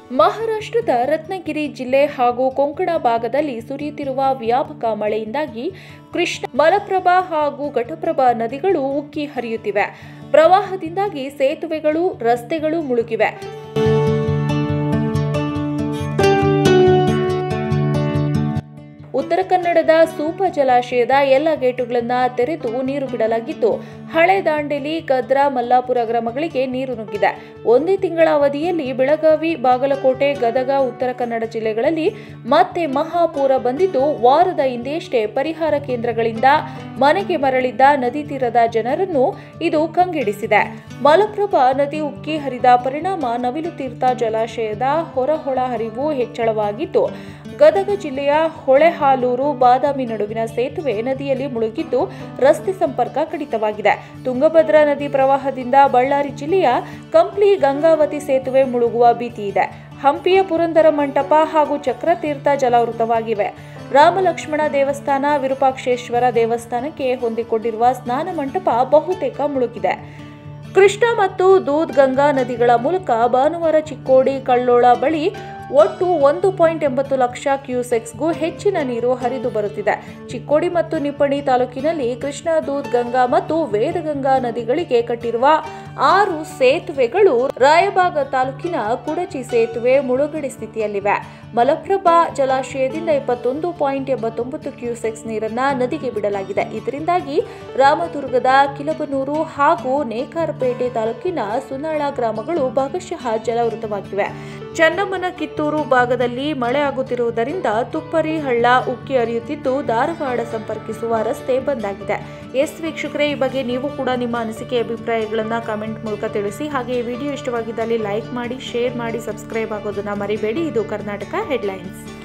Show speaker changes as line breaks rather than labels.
ಮಹಾರಾಷ್ಟ್ರದ ರತ್ನಗಿರಿ ಜಿಲ್ಲೆ ಹಾಗೂ ಕೊಂಕಣ ಭಾಗದಲ್ಲಿ ಸುರಿಯುತ್ತಿರುವ ವ್ಯಾಪಕ ಮಳೆಯಿಂದಾಗಿ ಕೃಷ್ಣ ಮಲಪ್ರಭಾ ಹಾಗೂ ಘಟಪ್ರಭಾ ನದಿಗಳು ಉಕ್ಕಿ ಹರಿಯುತ್ತಿವೆ ಪ್ರವಾಹದಿಂದಾಗಿ ಸೇತುವೆಗಳು ರಸ್ತೆಗಳು ಮುಳುಗಿವೆ ಉತ್ತರ ಕನ್ನಡದ ಸೂಪ ಜಲಾಶಯದ ಎಲ್ಲ ಗೇಟುಗಳನ್ನು ತೆರೆದು ನೀರು ಬಿಡಲಾಗಿದ್ದು ಹಳೆ ದಾಂಡೇಲಿ ಕದ್ರಾ ಮಲ್ಲಾಪುರ ಗ್ರಾಮಗಳಿಗೆ ನೀರು ನುಗ್ಗಿದೆ ಒಂದೇ ತಿಂಗಳ ಅವಧಿಯಲ್ಲಿ ಬೆಳಗಾವಿ ಬಾಗಲಕೋಟೆ ಗದಗ ಉತ್ತರ ಕನ್ನಡ ಜಿಲ್ಲೆಗಳಲ್ಲಿ ಮತ್ತೆ ಮಹಾಪೂರ ಬಂದಿದ್ದು ವಾರದ ಹಿಂದೆಯಷ್ಟೇ ಪರಿಹಾರ ಕೇಂದ್ರಗಳಿಂದ ಮನೆಗೆ ಮರಳಿದ್ದ ನದಿ ತೀರದ ಜನರನ್ನು ಇದು ಕಂಗೆಡಿಸಿದೆ ಮಲಪ್ರಭಾ ನದಿ ಉಕ್ಕಿ ಹರಿದ ಪರಿಣಾಮ ನವಿಲು ತೀರ್ಥ ಜಲಾಶಯದ ಹೊರಹೊಳ ಹರಿವು ಹೆಚ್ಚಳವಾಗಿದ್ದು ಗದಗ ಜಿಲ್ಲೆಯ ಹೊಳೆಹಾಲೂರು ಬಾದಾಮಿ ನಡುವಿನ ಸೇತುವೆ ನದಿಯಲ್ಲಿ ಮುಳುಗಿದ್ದು ರಸ್ತೆ ಸಂಪರ್ಕ ಕಡಿತವಾಗಿದೆ ತುಂಗಭದ್ರಾ ನದಿ ಪ್ರವಾಹದಿಂದ ಬಳ್ಳಾರಿ ಜಿಲ್ಲೆಯ ಕಂಪ್ಲಿ ಗಂಗಾವತಿ ಸೇತುವೆ ಮುಳುಗುವ ಭೀತಿ ಇದೆ ಹಂಪಿಯ ಪುರಂದರ ಮಂಟಪ ಹಾಗೂ ಚಕ್ರತೀರ್ಥ ಜಲಾವೃತವಾಗಿವೆ ರಾಮಲಕ್ಷ್ಮಣ ದೇವಸ್ಥಾನ ವಿರೂಪಾಕ್ಷೇಶ್ವರ ದೇವಸ್ಥಾನಕ್ಕೆ ಹೊಂದಿಕೊಂಡಿರುವ ಸ್ನಾನ ಮಂಟಪ ಬಹುತೇಕ ಮುಳುಗಿದೆ ಕೃಷ್ಣ ಮತ್ತು ದೂದ್ ಗಂಗಾ ನದಿಗಳ ಮೂಲಕ ಭಾನುವಾರ ಚಿಕ್ಕೋಡಿ ಕಳ್ಳೋಳ ಬಳಿ ಒಟ್ಟು ಒಂದು ಪಾಯಿಂಟ್ ಎಂಬತ್ತು ಲಕ್ಷ ಕ್ಯೂಸೆಕ್ಸ್ಗೂ ಹೆಚ್ಚಿನ ನೀರು ಹರಿದು ಬರುತ್ತಿದೆ ಚಿಕ್ಕೋಡಿ ಮತ್ತು ನಿಪ್ಪಣಿ ತಾಲೂಕಿನಲ್ಲಿ ಕೃಷ್ಣ ದೂದ್ ಗಂಗಾ ಮತ್ತು ವೇದಗಂಗಾ ನದಿಗಳಿಗೆ ಕಟ್ಟಿರುವ ಆರು ಸೇತುವೆಗಳು ರಾಯಬಾಗ ತಾಲೂಕಿನ ಕುಡಚಿ ಸೇತುವೆ ಮುಳುಗಡೆ ಸ್ಥಿತಿಯಲ್ಲಿವೆ ಮಲಪ್ರಭಾ ಜಲಾಶಯದಿಂದ ಇಪ್ಪತ್ತೊಂದು ಪಾಯಿಂಟ್ ಎಂಬತ್ತೊಂಬತ್ತು ಕ್ಯೂಸೆಕ್ಸ್ ನೀರನ್ನ ನದಿಗೆ ಬಿಡಲಾಗಿದೆ ಇದರಿಂದಾಗಿ ರಾಮದುರ್ಗದ ಕಿಲಬನೂರು ಹಾಗೂ ನೇಕಾರಪೇಟೆ ತಾಲೂಕಿನ ಸುನಾಳ ಗ್ರಾಮಗಳು ಭಾಗಶಃ ಜಲಾವೃತವಾಗಿವೆ ಚನ್ನಮ್ಮನ ಕಿತ್ತೂರು ಭಾಗದಲ್ಲಿ ಮಳೆ ಆಗುತ್ತಿರುವುದರಿಂದ ತುಪ್ಪರಿ ಹಳ್ಳ ಉಕ್ಕಿ ಹರಿಯುತ್ತಿದ್ದು ಧಾರವಾಡ ಸಂಪರ್ಕಿಸುವ ರಸ್ತೆ ಬಂದಾಗಿದೆ ಎಸ್ ವೀಕ್ಷಕರೇ ಈ ಬಗ್ಗೆ ನೀವು ಕೂಡ ನಿಮ್ಮ ಅನಿಸಿಕೆ ಅಭಿಪ್ರಾಯಗಳನ್ನು ಕಮೆಂಟ್ ಮೂಲಕ ತಿಳಿಸಿ ಹಾಗೆ ಈ ವಿಡಿಯೋ ಇಷ್ಟವಾಗಿದ್ದಲ್ಲಿ ಲೈಕ್ ಮಾಡಿ ಶೇರ್ ಮಾಡಿ ಸಬ್ಸ್ಕ್ರೈಬ್ ಆಗೋದನ್ನ ಮರಿಬೇಡಿ ಇದು ಕರ್ನಾಟಕ ಹೆಡ್ಲೈನ್ಸ್